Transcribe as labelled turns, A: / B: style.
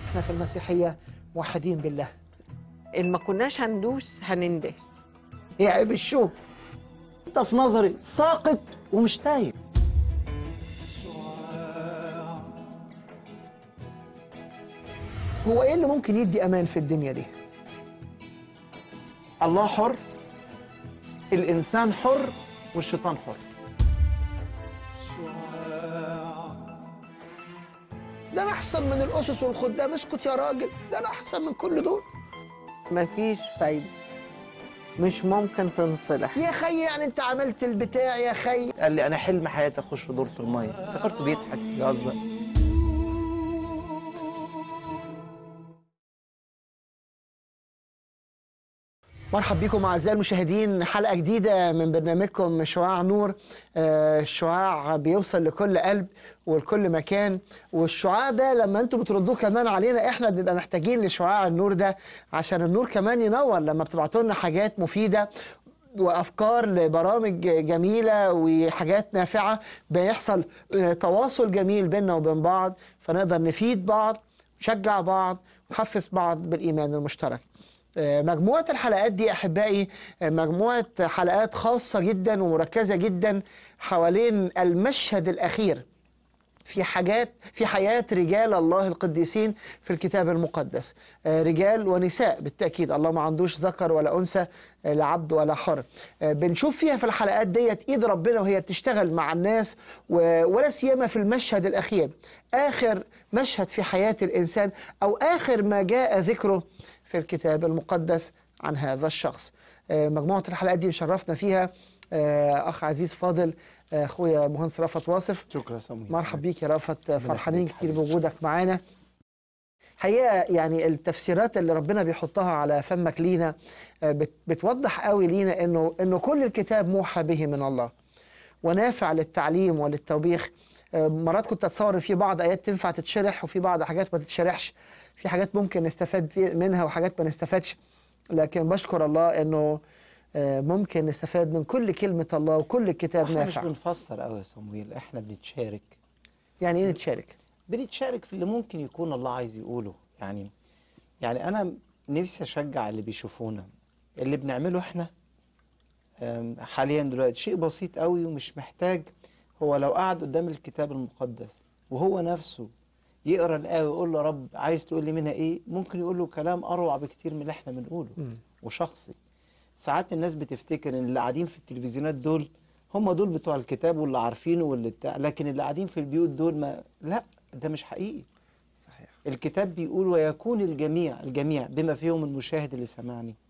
A: احنا في المسيحيه موحدين بالله
B: ان ما كناش هندوس هنندس
A: هي عيب الشوم
C: انت في نظري ساقط ومش تايه
A: هو ايه اللي ممكن يدي امان في الدنيا دي
C: الله حر الانسان حر والشيطان حر
A: ده انا احسن من الاسس والخدام اسكت يا راجل ده انا احسن من كل دول
B: مفيش فايده مش ممكن تنصلح
A: يا خي يعني انت عملت البتاع يا خي
C: قال لي انا حلم حياتي اخش دور في الميه افتكرته بيضحك بيهزر
A: مرحب بكم اعزائي المشاهدين حلقه جديده من برنامجكم شعاع نور آه، الشعاع بيوصل لكل قلب ولكل مكان والشعاع ده لما انتم بتردوه كمان علينا احنا بنبقى محتاجين لشعاع النور ده عشان النور كمان ينور لما بتبعتوا لنا حاجات مفيده وافكار لبرامج جميله وحاجات نافعه بيحصل آه، تواصل جميل بيننا وبين بعض فنقدر نفيد بعض نشجع بعض ونحفز بعض بالايمان المشترك آه، مجموعة الحلقات دي أحبائي آه، مجموعة حلقات خاصة جدا ومركزة جدا حوالين المشهد الأخير في حاجات في حياة رجال الله القديسين في الكتاب المقدس آه، رجال ونساء بالتأكيد الله ما عندوش ذكر ولا أنثى آه، لا عبد ولا حر آه، بنشوف فيها في الحلقات ديت إيد ربنا وهي بتشتغل مع الناس و- ولا سيما في المشهد الأخير آخر مشهد في حياة الإنسان أو آخر ما جاء ذكره في الكتاب المقدس عن هذا الشخص آه، مجموعة الحلقات دي مشرفنا فيها آه، أخ عزيز فاضل آه، أخويا مهندس رفعت واصف
C: شكرا يا سمير
A: مرحب بيك يا رافت فرحانين
C: يخليك
A: كتير
C: حبيبي.
A: بوجودك معانا حقيقة يعني التفسيرات اللي ربنا بيحطها على فمك لينا آه، بت- بتوضح قوي لينا انه انه كل الكتاب موحى به من الله ونافع للتعليم وللتوبيخ آه، مرات كنت اتصور إن في بعض ايات تنفع تتشرح وفي بعض حاجات ما تتشرحش في حاجات ممكن نستفاد في- منها وحاجات ما نستفادش لكن بشكر الله انه آه، ممكن نستفاد من كل كلمة الله وكل الكتاب
C: احنا مش
A: نافع
C: بنفسر قوي يا صمويل احنا بنتشارك
A: يعني ايه نتشارك
C: بنتشارك في اللي ممكن يكون الله عايز يقوله يعني يعني انا نفسي اشجع اللي بيشوفونا اللي بنعمله احنا أم، حاليا دلوقتي شيء بسيط قوي ومش محتاج هو لو قعد قدام الكتاب المقدس وهو نفسه يقرا الايه ويقول له يا رب عايز تقول لي منها ايه ممكن يقول له كلام اروع بكتير من اللي احنا بنقوله وشخصي ساعات الناس بتفتكر ان اللي قاعدين في التلفزيونات دول هم دول بتوع الكتاب واللي عارفينه واللي بتاع لكن اللي قاعدين في البيوت دول ما لا ده مش حقيقي
A: صحيح
C: الكتاب بيقول ويكون الجميع الجميع بما فيهم المشاهد اللي سمعني